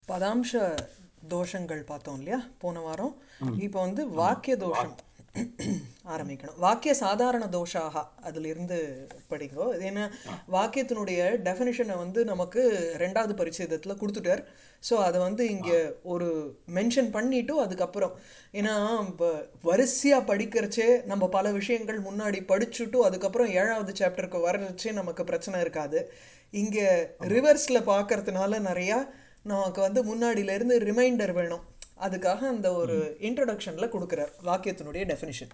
பதாம்ச தோஷங்கள் பார்த்தோம் இல்லையா போன வாரம் இப்போ வந்து வாக்கிய தோஷம் ஆரம்பிக்கணும் வாக்கிய சாதாரண தோஷாக அதிலிருந்து படிங்கோ இது என்ன வாக்கியத்தினுடைய டெஃபினிஷனை வந்து நமக்கு ரெண்டாவது பரிச்சயத்தில் கொடுத்துட்டார் ஸோ அதை வந்து இங்கே ஒரு மென்ஷன் பண்ணிட்டு அதுக்கப்புறம் ஏன்னா இப்போ வரிசையாக படிக்கிறச்சே நம்ம பல விஷயங்கள் முன்னாடி படிச்சுட்டு அதுக்கப்புறம் ஏழாவது சாப்டருக்கு வர்றச்சே நமக்கு பிரச்சனை இருக்காது இங்கே ரிவர்ஸில் பார்க்கறதுனால நிறையா நமக்கு வந்து முன்னாடியிலேருந்து ரிமைண்டர் வேணும் அதுக்காக அந்த ஒரு இன்ட்ரொடக்ஷனில் கொடுக்குறார் வாக்கியத்தினுடைய டெஃபினிஷன்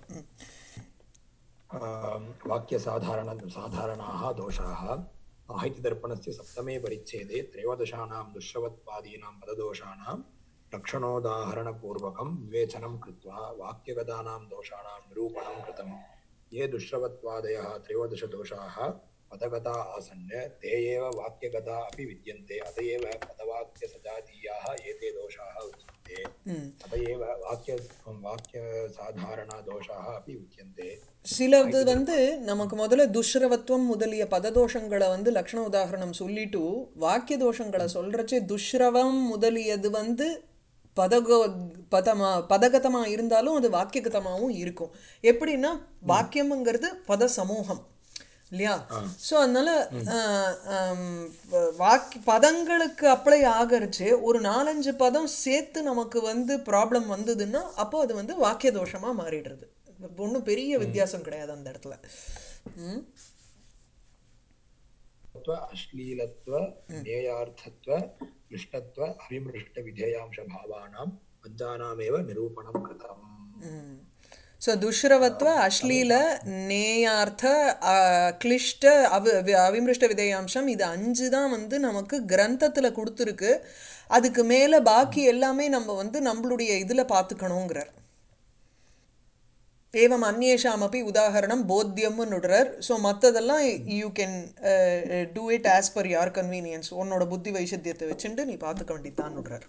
वाक्यसाधारण साधारणाः दोषाः साहित्यदर्पणस्य सप्तमे परिच्छेदे त्रयोदशानां दुष्यवत्वादीनां पददोषाणां लक्षणोदाहरणपूर्वकं विवेचनं कृत्वा वाक्यगतानां दोषाणां निरूपणं कृतं ये दुष्यवत्वादयः त्रयोदशदोषाः पदगता आसन् ते एव वाक्यगता अपि विद्यन्ते अत एव पदवाक्यसजातीयाः एते दोषाः उच्यन्ते अत एव वाक्य वाक्यसाधारणदोषाः अपि उच्यन्ते சிலது வந்து நமக்கு முதல்ல துஷ்ரவத்துவம் முதலிய பததோஷங்களை வந்து லக்ஷண உதாகரணம் சொல்லிட்டு வாக்கிய தோஷங்களை சொல்றச்சே துஷ்ரவம் முதலியது வந்து பதகோ பதமா பதகதமா இருந்தாலும் அது வாக்கியகதமாகவும் இருக்கும் எப்படின்னா வாக்கியம்ங்கிறது பத சமூகம் இல்லையா ஸோ அதனால வாக்கி பதங்களுக்கு அப்ளை ஆகிறச்சு ஒரு நாலஞ்சு பதம் சேர்த்து நமக்கு வந்து ப்ராப்ளம் வந்ததுன்னா அப்போ அது வந்து வாக்கிய தோஷமாக மாறிடுறது ஒன்றும் பெரிய வித்தியாசம் கிடையாது அந்த இடத்துல ம் अश्लीलत्व ज्ञेयार्थत्व क्लिष्टत्व अविमृष्टविधेयांशभावानां पञ्चानामेव निरूपणं कृतम् ஸோ துஷ்ரவத்வ அஸ்லீல நேயார்த்த கிளிஷ்ட அவ அவிமிருஷ்ட விதேயாம்சம் இது அஞ்சு தான் வந்து நமக்கு கிரந்தத்தில் கொடுத்துருக்கு அதுக்கு மேலே பாக்கி எல்லாமே நம்ம வந்து நம்மளுடைய இதில் பார்த்துக்கணுங்கிறார் ஏவம் அந்நேஷாம் அப்படி உதாகரணம் போத்தியம்னு விடுறார் ஸோ மற்றதெல்லாம் you can do it as per your convenience உன்னோட புத்தி வைசத்தியத்தை வச்சுட்டு நீ பார்த்துக்க வேண்டியதான் விடுறார்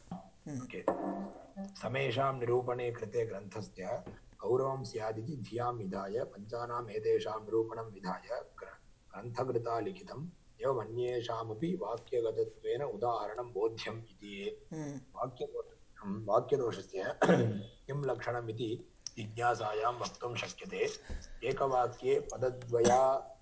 समेषां निरूपणे कृते ग्रन्थस्य गौरवं स्यादिति धियां विधाय पञ्चानाम् एतेषां निरूपणं विधाय ग्रन्थकृता लिखितम् एवमन्येषामपि वाक्यगतत्वेन उदाहरणं बोध्यम् इति वाक्यदोषं वाक्यदोषस्य किं लक्षणमिति जिज्ञासायां वक्तुं शक्यते एकवाक्ये पदद्वया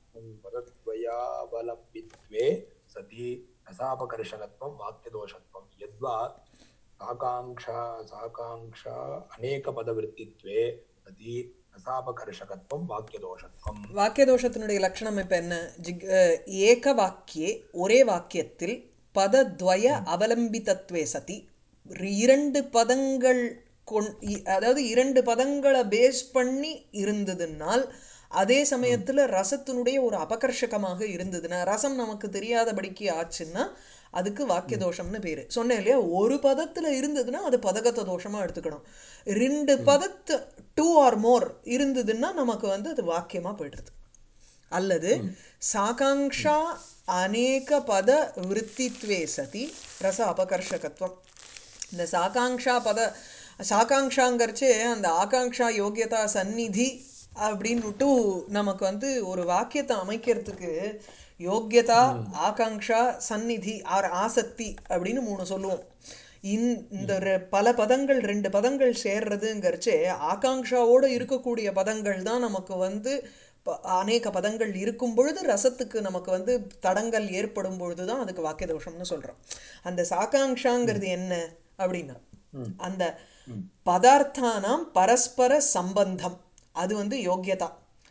पदद्वयावलम्बित्वे सति रसापकर्षकत्वं वाक्यदोषत्वं यद्वा साकाङ्क्षा साकाङ्क्षा अनेकपदवृत्तित्वे सति ரசாபகர்ஷகத்துவம் வாக்கியதோஷத்துவம் வாக்கியதோஷத்தினுடைய லட்சணம் இப்போ என்ன ஜிக் ஏக வாக்கியே ஒரே வாக்கியத்தில் பதத்வய அவலம்பிதத்வே சதி இரண்டு பதங்கள் கொண் அதாவது இரண்டு பதங்களை பேஸ் பண்ணி இருந்ததுனால் அதே சமயத்தில் ரசத்தினுடைய ஒரு அபகர்ஷகமாக இருந்ததுன்னா ரசம் நமக்கு தெரியாதபடிக்கு ஆச்சுன்னா அதுக்கு வாக்கிய தோஷம்னு பேர் சொன்னேன் இல்லையா ஒரு பதத்தில் இருந்ததுன்னா அது பதகத்த தோஷமாக எடுத்துக்கணும் ரெண்டு பதத்து டூ ஆர் மோர் இருந்ததுன்னா நமக்கு வந்து அது வாக்கியமாக போய்டுறது அல்லது சாகாங்ஷா அநேக பத விற்த்தித்வே சதி ரச அபகர்ஷகத்துவம் இந்த சாகாங்ஷா பத சாகாங்ஷாங்கிறச்சு அந்த ஆகாங்ஷா யோகியதா சந்நிதி அப்படின்னுட்டு நமக்கு வந்து ஒரு வாக்கியத்தை அமைக்கிறதுக்கு யோக்கியதா ஆகாங்ஷா சந்நிதி ஆர் ஆசக்தி அப்படின்னு மூணு சொல்லுவோம் இந்த பல பதங்கள் ரெண்டு பதங்கள் சேர்றதுங்கிறச்சே ஆகாங்ஷாவோடு இருக்கக்கூடிய பதங்கள் தான் நமக்கு வந்து அநேக பதங்கள் இருக்கும் பொழுது ரசத்துக்கு நமக்கு வந்து தடங்கள் ஏற்படும் பொழுது தான் அதுக்கு வாக்கிய தோஷம்னு சொல்கிறோம் அந்த சாகாங்ஷாங்கிறது என்ன அப்படின்னா அந்த பதார்த்தானாம் பரஸ்பர சம்பந்தம் அது வந்து யோக்கியதா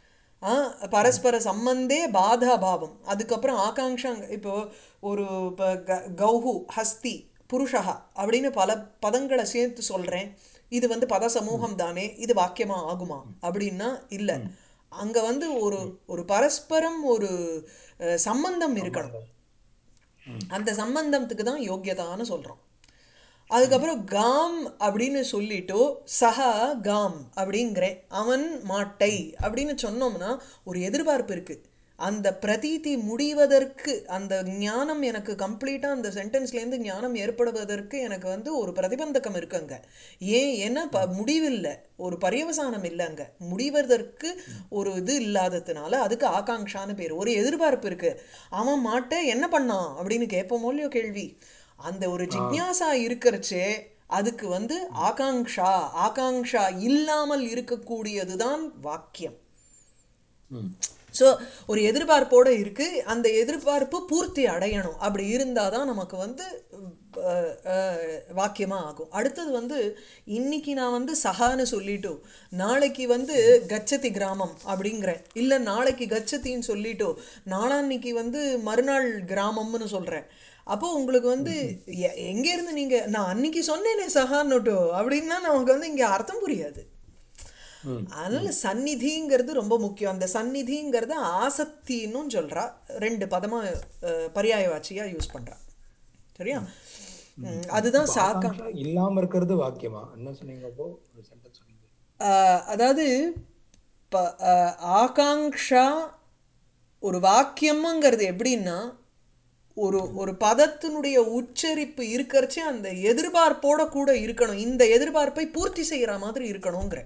பரஸ்பர சம்பந்தே பாதா பாவம் அதுக்கப்புறம் ஆகாங்ஷா இப்போ ஒரு கௌஹு ஹஸ்தி புருஷா அப்படின்னு பல பதங்களை சேர்த்து சொல்கிறேன் இது வந்து பத சமூகம் தானே இது வாக்கியமாக ஆகுமா அப்படின்னா இல்லை அங்கே வந்து ஒரு ஒரு பரஸ்பரம் ஒரு சம்பந்தம் இருக்கணும் அந்த சம்பந்தத்துக்கு தான் யோக்கியதான்னு சொல்கிறோம் அதுக்கப்புறம் காம் அப்படின்னு சொல்லிட்டு சஹா காம் அப்படிங்கிறேன் அவன் மாட்டை அப்படின்னு சொன்னோம்னா ஒரு எதிர்பார்ப்பு இருக்குது அந்த பிரதீதி முடிவதற்கு அந்த ஞானம் எனக்கு கம்ப்ளீட்டாக அந்த சென்டென்ஸ்லேருந்து ஞானம் ஏற்படுவதற்கு எனக்கு வந்து ஒரு பிரதிபந்தகம் இருக்குங்க ஏன் ஏன்னா ப முடிவில்லை ஒரு பரியவசானம் இல்லைங்க முடிவதற்கு ஒரு இது இல்லாததுனால அதுக்கு ஆகாங்ஷான்னு பேர் ஒரு எதிர்பார்ப்பு இருக்குது அவன் மாட்ட என்ன பண்ணான் அப்படின்னு கேட்போமோ இல்லையோ கேள்வி அந்த ஒரு ஜிக்ஞாசா இருக்கிறச்சே அதுக்கு வந்து ஆகாங்ஷா ஆகாங்ஷா இல்லாமல் இருக்கக்கூடியதுதான் வாக்கியம் ம் ஸோ ஒரு எதிர்பார்ப்போடு இருக்கு அந்த எதிர்பார்ப்பு பூர்த்தி அடையணும் அப்படி இருந்தால் தான் நமக்கு வந்து அஹ், அஹ், வாக்கியமா ஆகும் அடுத்தது வந்து இன்னைக்கு நான் வந்து சஹான்னு சொல்லிட்டு நாளைக்கு வந்து கச்சதி கிராமம் அப்படிங்கிறேன் இல்லை நாளைக்கு கச்சத்தின்னு சொல்லிட்டு நாளான்னைக்கு வந்து மறுநாள் கிராமம்னு சொல்கிறேன் அப்போ உங்களுக்கு வந்து எ- எங்கேருந்து நீங்கள் நான் அன்னைக்கு சொன்னேனே சஹான்னுட்டோ அப்படின்னா நமக்கு வந்து இங்கே அர்த்தம் புரியாது ம் அதனால சந்நிதிங்கிறது ரொம்ப முக்கியம் அந்த சந்நிதிங்கிறத ஆசக்தின்னும் சொல்றா ரெண்டு பதமா அஹ், பர்யாயவாச்சியா யூஸ் பண்றா சரியா ம், அதுதான் இப்போ சாக்கா ஆகாங்ஷா இல்லாம இருக்கிறது வாக்கியமா என்ன சொன்னீங்க அப்போ ஒரு சென்டென்ஸ் சொன்னீங்க அஹ், அதாவது ப அஹ், ஆகாங்ஷா ஒரு வாக்கியம்ங்கிறது எப்படின்னா ஒரு ஒரு பதத்தினுடைய உச்சரிப்பு இருக்கிறச்சே அந்த எதிர்பார்ப்போட கூட இருக்கணும் இந்த எதிர்பார்ப்பை பூர்த்தி செய்யற மாதிரி இருக்கணுங்கிற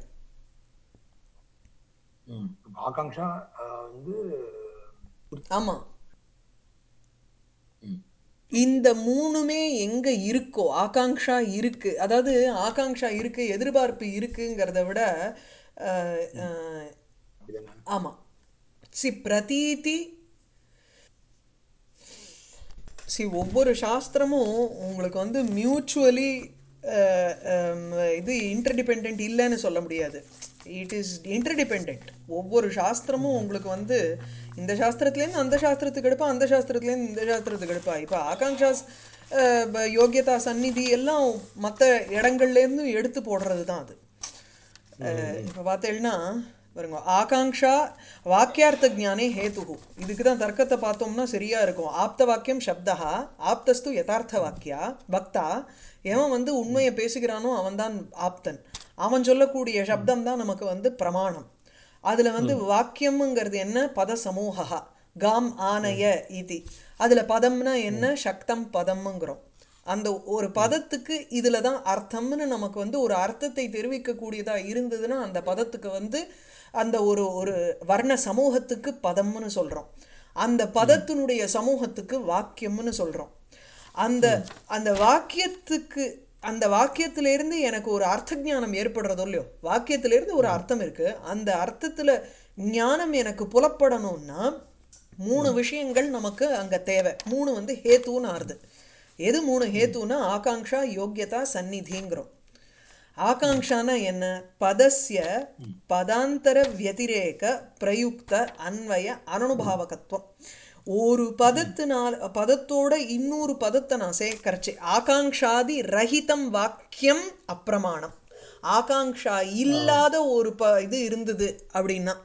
ம் இப்ப ஆகாங்ஷா ஆஹ், வந்து ஆமா ம் இந்த மூணுமே எங்க இருக்கோ ஆகாங்ஷா இருக்கு அதாவது ஆகாங்ஷா இருக்கு எதிர்பார்ப்பு இருக்குங்கிறத விட அஹ், அஹ், அப்படிதானே ஆமா சி பிரதீதி சி ஒவ்வொரு சாஸ்திரமும் உங்களுக்கு வந்து மியூச்சுவலி இது இன்டர்டிபெண்ட் இல்லைன்னு சொல்ல முடியாது இட் இஸ் இன்டர்டிபெண்ட் ஒவ்வொரு சாஸ்திரமும் உங்களுக்கு வந்து இந்த சாஸ்திரத்துலேருந்து அந்த சாஸ்திரத்துக்கு எடுப்பா அந்த சாஸ்திரத்துலேருந்து இந்த சாஸ்திரத்துக்கு எடுப்பா இப்போ ஆகாங்ஷாஸ் அஹ், ப- யோகியதா சந்நிதி எல்லாம் மற்ற இடங்கள்லேருந்தும் எடுத்து போடுறது தான் அது இப்போ பார்த்தேன்னா பாருங்க ஆகாங்ஷா வாக்கியார்த்த ஜானே ஹேதுகு இதுக்கு தான் தர்க்கத்தை பார்த்தோம்னா சரியா இருக்கும் ஆப்த வாக்கியம் சப்தா ஆப்தஸ்து யதார்த்த வாக்கியா பக்தா எவன் வந்து உண்மையை பேசுகிறானோ அவன்தான் ஆப்தன் அவன் சொல்லக்கூடிய சப்தம் தான் நமக்கு வந்து பிரமாணம் அதுல வந்து வாக்கியம்ங்கிறது என்ன பத சமூகா காம் ஆனய இதி அதுல பதம்னா என்ன சக்தம் பதம்ங்கிறோம் அந்த ஒரு பதத்துக்கு இதுல தான் அர்த்தம்னு நமக்கு வந்து ஒரு அர்த்தத்தை தெரிவிக்கக்கூடியதா இருந்ததுன்னா அந்த பதத்துக்கு வந்து அந்த ஒரு ஒரு வர்ண சமூகத்துக்கு பதம்னு சொல்றோம் அந்த பதத்தினுடைய சமூகத்துக்கு வாக்கியம்னு சொல்றோம் அந்த அந்த வாக்கியத்துக்கு அந்த வாக்கியத்திலிருந்து எனக்கு ஒரு அர்த்த ஞானம் ஏற்படுறதோ இல்லையோ வாக்கியத்திலிருந்து ஒரு அர்த்தம் இருக்கு அந்த அர்த்தத்துல ஞானம் எனக்கு புலப்படணும்னா மூணு விஷயங்கள் நமக்கு அங்க தேவை மூணு வந்து ஹேத்துன்னு ஆறுது எது மூணு ஹேத்துனா ஆகாங்ஷா யோக்கியதா சந்நிதிங்கிறோம் ஆகாங்ஷானா என்ன பதஸ்ய பதாந்தர வத்திரேக பிரயுக்த அன்வய அனனுபாவகத்துவம் ஒரு பதத்தினால் பதத்தோட இன்னொரு பதத்தை நான் சேர்க்கறச்சு ஆகாங்ஷாதி ரஹிதம் வாக்கியம் அப்பிரமாணம் ஆகாங்ஷா இல்லாத ஒரு ப இது இருந்தது அப்படின்னா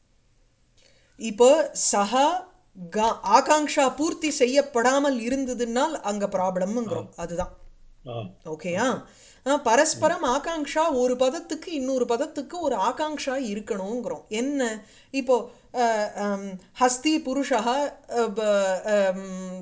இப்போ சஹா கா ஆகாங்ஷா பூர்த்தி செய்யப்படாமல் இருந்ததுனால் அங்க ப்ராப்ளம்ங்கிறோம் அதுதான் ஆ ஓகேயா ஆ, பரஸ்பரம் ஆகாங்ஷா ஒரு பதத்துக்கு இன்னொரு பதத்துக்கு ஒரு ஆகாங்ஷா இருக்கணுங்கிறோம் என்ன இப்போ அஹ், ஹம், ஹஸ்தி புருஷா அஹ், ப- ஹம்,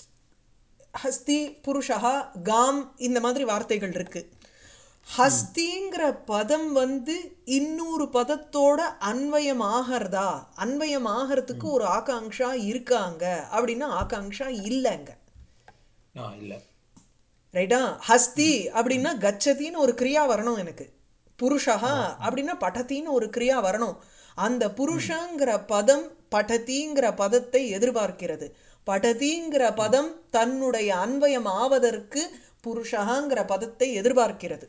ஹஸ்தி புருஷா காம் இந்த மாதிரி வார்த்தைகள் இருக்கு ஹஸ்திங்கிற பதம் வந்து இன்னொரு பதத்தோட அன்வயம் ஆகிறதா அன்வயம் ஆகிறதுக்கு ஒரு ஆகாங்ஷா இருக்காங்க அப்படின்னா ஆகாங்ஷா இல்லைங்க ஆ இல்ல ரைட்டா ஹஸ்தி அப்படின்னா கச்சதின்னு ஒரு கிரியா வரணும் எனக்கு புருஷா அப்படின்னா படத்தின்னு ஒரு கிரியா வரணும் அந்த புருஷங்கிற பதம் படதிங்கிற பதத்தை எதிர்பார்க்கிறது படதிங்கிற பதம் தன்னுடைய அன்வயம் ஆவதற்கு புருஷகாங்கிற பதத்தை எதிர்பார்க்கிறது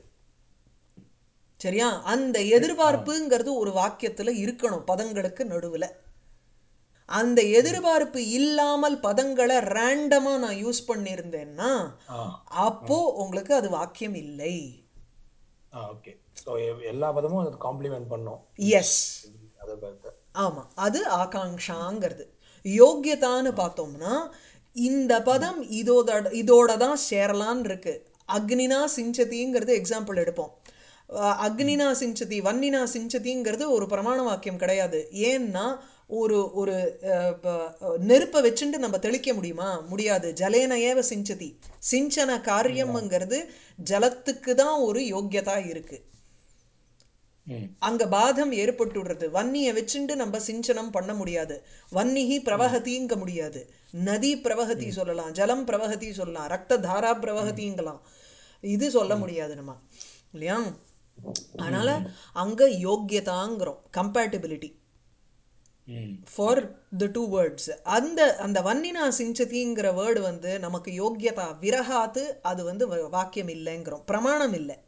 சரியா அந்த எதிர்பார்ப்புங்கிறது ஒரு வாக்கியத்துல இருக்கணும் பதங்களுக்கு நடுவுல அந்த எதிர்பார்ப்பு இல்லாமல் பதங்களை ரேண்டமா நான் யூஸ் பண்ணியிருந்தேன்னா ஆ அப்போ உங்களுக்கு அது வாக்கியம் இல்லை ஆ ஓகே ஸோ எல்லா பதமும் அது காம்ப்ளிமெண்ட் பண்ணோம் எஸ் அதை பார்த்து ஆமா அது ஆகாங்ஷாங்கிறது யோக்கியதான்னு பார்த்தோம்னா இந்த பதம் இதோட இதோட தான் சேரலான்னு இருக்கு அக்னினா சிஞ்சதிங்கிறது எக்ஸாம்பிள் எடுப்போம் அஹ் அக்னினா சிஞ்சதி வன்னினா சிஞ்சதிங்கிறது ஒரு பிரமாண வாக்கியம் கிடையாது ஏன்னா ஒரு ஒரு அஹ், ப- நெருப்பை வச்சுட்டு நம்ம தெளிக்க முடியுமா முடியாது ஜலேன ஏவ சிஞ்சதி சிஞ்சன காரியம்ங்கிறது ஜலத்துக்கு தான் ஒரு யோக்கியதா இருக்கு ம் அங்க பாதம் ஏற்பட்டுடுறது வன்னியை வச்சுண்டு நம்ம சிஞ்சனம் பண்ண முடியாது வன்னிஹி பிரவஹதிங்க முடியாது நதி பிரவஹதி சொல்லலாம் ஜலம் பிரவஹதி சொல்லலாம் ரத்த தாரா பிரவஹதிங்கலாம் இது சொல்ல முடியாது நம்ம இல்லையா அதனால அங்க யோக்கியதாங்கிறோம் compatibility hmm for the two words அந்த அந்த வன்னினா சிஞ்சதிங்கிற வேர்டு வந்து நமக்கு யோக்கியதா விரகாத்து அது வந்து வ- வாக்கியம் இல்லைங்கிறோம் பிரமாணம் இல்லை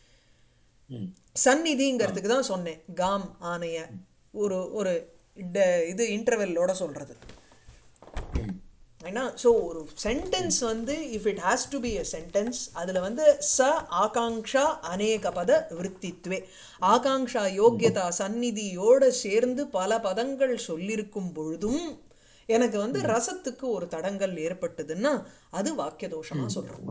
ம் சந்நிதிங்கிறதுக்கு தான் சொன்னேன் காம் ஆணைய ஒரு ஒரு ட- இது இன்டர்வெல்லோட சொல்றது ம் ஏன்னா ஸோ ஒரு சென்டென்ஸ் வந்து if it has to be a sentence அதில் வந்து ச ஆகாங்ஷா அநேக பத விற்த்தித்வே ஆகாங்ஷா யோக்கியதா சந்நிதியோட சேர்ந்து பல பதங்கள் சொல்லியிருக்கும் பொழுதும் எனக்கு வந்து ரசத்துக்கு ஒரு தடங்கல் ஏற்பட்டதுன்னா அது வாக்கிய தோஷமா சொல்றோம்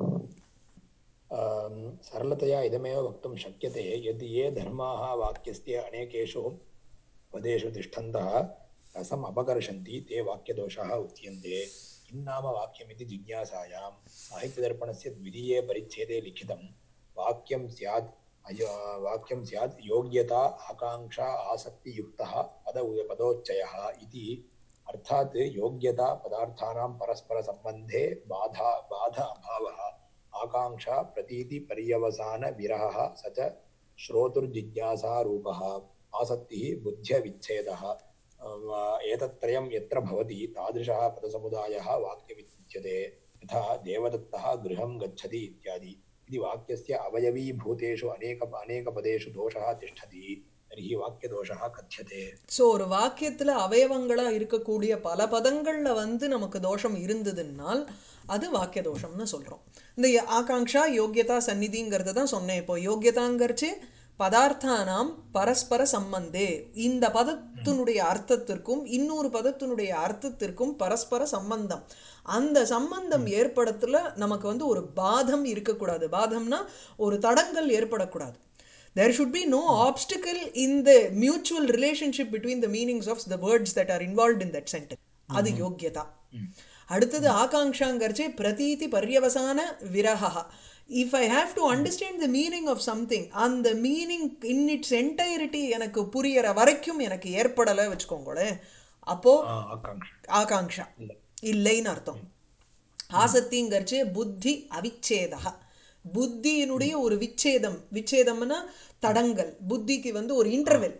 आम्, सरलतया इदमेव वक्तुं शक्यते यद् ये धर्माः वाक्यस्य अनेकेषु पदेषु तिष्ठन्तः रसम् अपकर्षन्ति ते वाक्यदोषाः उच्यन्ते किं नाम वाक्यमिति जिज्ञासायां साहित्यदर्पणस्य द्वितीये परिच्छेदे लिखितं वाक्यं स्यात् अय वाक्यं स्यात् योग्यता आकाङ्क्षा आसक्तियुक्तः पद पदोच्चयः इति अर्थात् योग्यता पदार्थानां परस्परसम्बन्धे बाधा बाध अभावः आकाङ्क्षा प्रतीतिपर्यवसानविरहः स च श्रोतुर्जिज्ञासारूपः आसक्तिः बुद्ध्यविच्छेदः अम, एतत्त्रयं यत्र भवति तादृशः पदसमुदायः वाक्यमित्युच्यते यथा देवदत्तः गृहं गच्छति इत्यादि यदि वाक्यस्य अवयवीभूतेषु अनेक अनेकपदेषु दोषः तिष्ठति तर्हि वाक्यदोषः कथ्यते ஸோ ஒரு வாக்கியத்துல அவயவங்களா இருக்கக்கூடிய பல பதங்கள்ல வந்து நமக்கு தோஷம் இருந்ததுன்னால் அது வாக்கிய தோஷம்னு சொல்றோம் இந்த ய- ஆகாங்ஷா யோக்கியதா சந்நிதிங்கிறத தான் சொன்னேன் இப்போ யோக்கியதாங்கிறச்சு பதார்த்தானாம் பரஸ்பர சம்பந்தே இந்த பதத்தினுடைய அர்த்தத்திற்கும் இன்னொரு பதத்தினுடைய அர்த்தத்திற்கும் பரஸ்பர சம்பந்தம் அந்த சம்பந்தம் ஏற்படத்துல நமக்கு வந்து ஒரு பாதம் இருக்கக்கூடாது பாதம்னா ஒரு தடங்கல் ஏற்படக்கூடாது there should be no obstacle in the mutual relationship between the meanings of the words that are involved in that sentence அது யோக்கியதா அடுத்தது ஆகாங்ஷாங்கர்ச்சே பிரதீதி பர்யவசான விரஹா if I have to understand the meaning of something அந்த மீனிங் இன் இட்ஸ் என்டையரிட்டி எனக்கு புரியற வரைக்கும் எனக்கு ஏற்படலை வச்சுக்கோங்களேன் அப்போ आ, आकाङ्क्षा ஆகாங்ஷா இல்லைன்னு அர்த்தம் ஆசக்திங்கிறச்சு புத்தி அவிச்சேதா புத்தியினுடைய ஒரு விச்சேதம் விச்சேதம்னா தடங்கல் புத்திக்கு வந்து ஒரு interval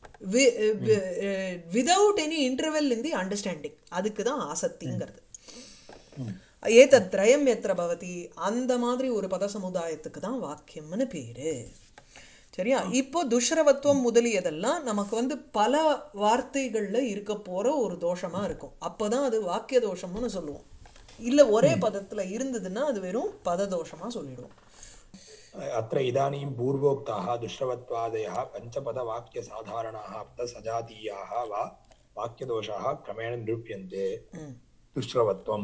without any interval in the understanding அதுக்கு தான் ஆசக்திங்கிறது ஏதத் திரயம் எத்திர பவதி அந்த மாதிரி ஒரு பத சமுதாயத்துக்கு தான் வாக்கியம்னு பேரு சரியா இப்போ துஷ்ரவத்துவம் முதலியதெல்லாம் நமக்கு வந்து பல வார்த்தைகள்ல இருக்க போற ஒரு தோஷமா இருக்கும் அப்பதான் அது வாக்கிய தோஷம்னு சொல்லுவோம் இல்ல ஒரே பதத்துல இருந்ததுன்னா அது வெறும் பத தோஷமா சொல்லிடுவோம் अत्र इदानीं पूर्वोक्ताः दुष्टवत्वादयः पञ्चपदवाक्यसाधारणाः पदसजातीयाः वा वाक्यदोषाः क्रमेण निरूप्यन्ते दुष्टवत्वं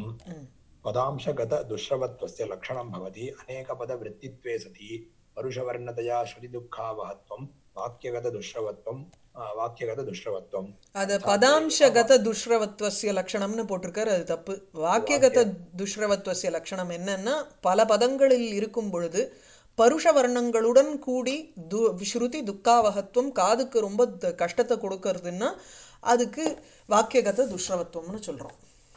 पदांशगतदुष्टवत्वस्य लक्षणं भवति अनेकपदवृत्तित्वे सति परुषवर्णतया श्रुतिदुःखावहत्वं वाक्यगतदुष्टवत्वं आ, वाक्यगतदुष्टवत्वं அது பதாம்சகத துஷ்ரவத்வசிய லட்சணம்னு போட்டிருக்காரு அது தப்பு வாக்கியகத துஷ்ரவத்வசிய லட்சணம் என்னன்னா பல பதங்களில் இருக்கும் பொழுது பருஷ வர்ணங்களுடன் கூடி து ஸ்ருதி துக்காவகத்துவம் காதுக்கு ரொம்ப த- கஷ்டத்தை கொடுக்கறதுன்னா அதுக்கு வாக்கியகத துஷ்ரவத்துவம்னு சொல்றோம்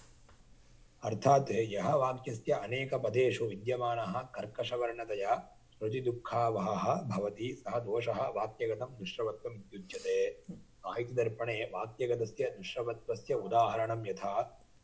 अर्थात् यः वाक्यस्य अनेकपदेषु विद्यमानः कर्कशवर्णतया श्रुतिदुःखावहः भवति सः दोषः वाक्यगतं दुष्टवत्वम् इत्युच्यते साहित्यदर्पणे वाक्यगतस्य दुष्टवत्वस्य उदाहरणं यथा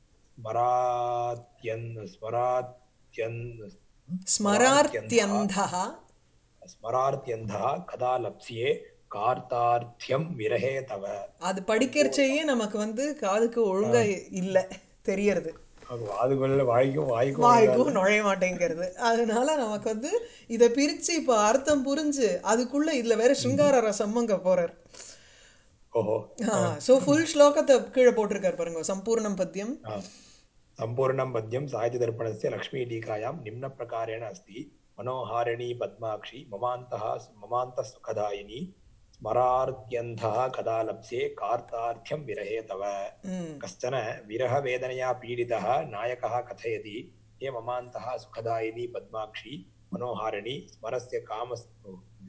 स्मरात्यन् स्मरात्यन् ஸ்மரார்த்தியந்தா स्मरार्त्यन्धः कदा लप्स्ये कार्तार्थ्यं विरहे तव அது படிக்கிறச்சேயே நமக்கு வந்து காதுக்கு ஒழுங்கா இல்லை தெரியறது அதுக்குள்ள வாய்க்கும் வாய்க்கும் வாய்க்கும் நுழைய மாட்டேங்கிறது அதனால நமக்கு வந்து இதை பிரிச்சு இப்போ அர்த்தம் புரிஞ்சு அதுக்குள்ள இதுல வேற சிங்கார ரசம் அங்க போறார் ओहो ஸோ ஃபுல் ஸ்லோகத்தை கீழே போட்டிருக்காரு பாருங்க சம்பூர்ணம் பத்தியம் हा। सम्पूर्णं पद्यं साहित्यदर्पणस्य लक्ष्मीटीकायां निम्नप्रकारेण अस्ति मनोहारिणी पद्माक्षी ममान्तः ममान्तः सुखदायिनी स्मरार्त्यन्धः कदा लप्स्ये कार्तार्थ्यं विरहे तव कश्चन विरहवेदनया पीडितः नायकः कथयति हे ममान्तः सुखदायिनी पद्माक्षी मनोहारिणी स्मरस्य कामस् ओ,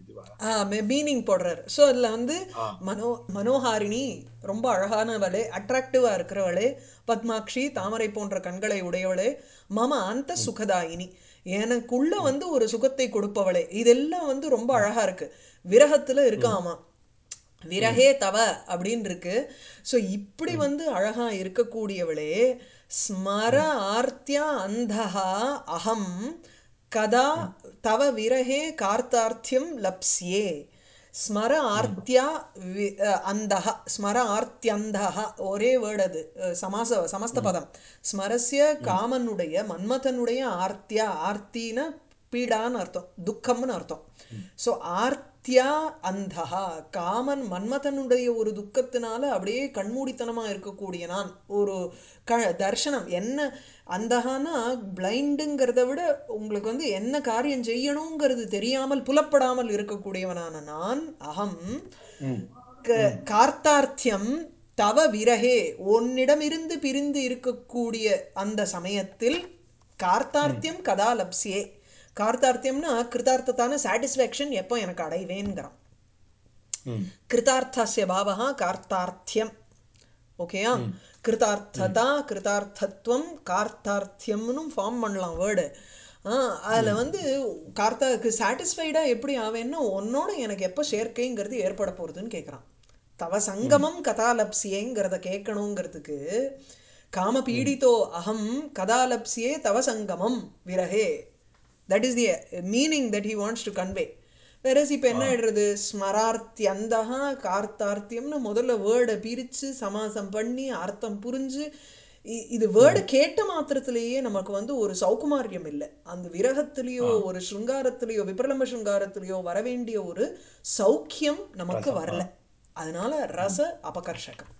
இது வா மீனிங் போடுறாரு ஸோ அதில் வந்து ஆ. மனோ மனோஹாரிணி ரொம்ப அழகானவளே அட்ராக்டிவாக இருக்கிறவளே பத்மாக்ஷி தாமரை போன்ற கண்களை உடையவளே மம அந்த சுகதாயினி எனக்குள்ள வந்து ஒரு சுகத்தை கொடுப்பவளே இதெல்லாம் வந்து ரொம்ப அழகா இருக்கு விரகத்துல இருக்காமா விரகே தவ அப்படின்னு இருக்கு ஸோ இப்படி வந்து அழகா இருக்கக்கூடியவளே ஸ்மர ஆர்த்தியா அந்தஹா அகம் கதா தவ விரகே கார்த்தார்த்தியம் லப்ஸ்யே ஸ்மர ஆர்த்தியா வி- அஹ், அந்தஹ ஸ்மர ஆர்த்தியந்தஹ ஒரே வேர்டு அது அஹ், சமாச சமஸ்த பதம் ஸ்மரஸ்ய காமனுடைய மன்மதனுடைய ஆர்த்தியா ஆர்த்தின பீடான்னு அர்த்தம் துக்கம்னு அர்த்தம் ஸோ ஆர்த்தியா அந்தஹா காமன் மன்மதனுடைய ஒரு துக்கத்தினால அப்படியே கண்மூடித்தனமா இருக்கக்கூடிய நான் ஒரு க தர்ஷனம் என்ன அந்தஹானா பிளைண்டுங்கிறத விட உங்களுக்கு வந்து என்ன காரியம் செய்யணுங்கிறது தெரியாமல் புலப்படாமல் இருக்கக்கூடியவனான நான் அகம் ம் க- கார்த்தார்த்தியம் தவ விரகே உன்னிடமிருந்து பிரிந்து இருக்கக்கூடிய அந்த சமயத்தில் கார்த்தார்த்தியம் கதா லப்சியே கார்த்தார்த்தியம்னா கிருதார்த்தத்தான சாட்டிஸ்ஃபேக்ஷன் எப்போ எனக்கு அடைவேங்கிறான் ம் கிருதார்த்தஸ்ய பாவகா கார்த்தார்த்தியம் ஓகேயா கிருதார்த்ததா கிருதார்த்தத்துவம் கார்த்தார்த்தியம்னு ஃபார்ம் பண்ணலாம் வேர்டு அதில் வந்து கார்த்தாக்கு சாட்டிஸ்ஃபைடாக எப்படி ஆவேன்னா உன்னோட எனக்கு எப்போ சேர்க்கைங்கிறது ஏற்பட போகிறதுன்னு கேட்குறான் தவ சங்கமம் கதாலப்சியேங்கிறத கேட்கணுங்கிறதுக்கு காம பீடித்தோ அகம் கதாலப்சியே தவ சங்கமம் விரகே that is the meaning that he wants to convey வெரஸ் இப்போ என்ன ஆயிடுறது ஸ்மரார்த்தியந்தகா கார்த்தார்த்தியம்னு முதல்ல வேர்டை பிரித்து சமாசம் பண்ணி அர்த்தம் புரிஞ்சு இ- இது வேர்டு கேட்ட மாத்திரத்திலேயே நமக்கு வந்து ஒரு சௌகுமாரியம் இல்லை அந்த விரகத்திலேயோ ஒரு சிருங்காரத்திலேயோ விப்ரலம்ப சிருங்காரத்திலேயோ வரவேண்டிய ஒரு சௌக்கியம் நமக்கு வரல அதனால ரச அபகர்ஷகம்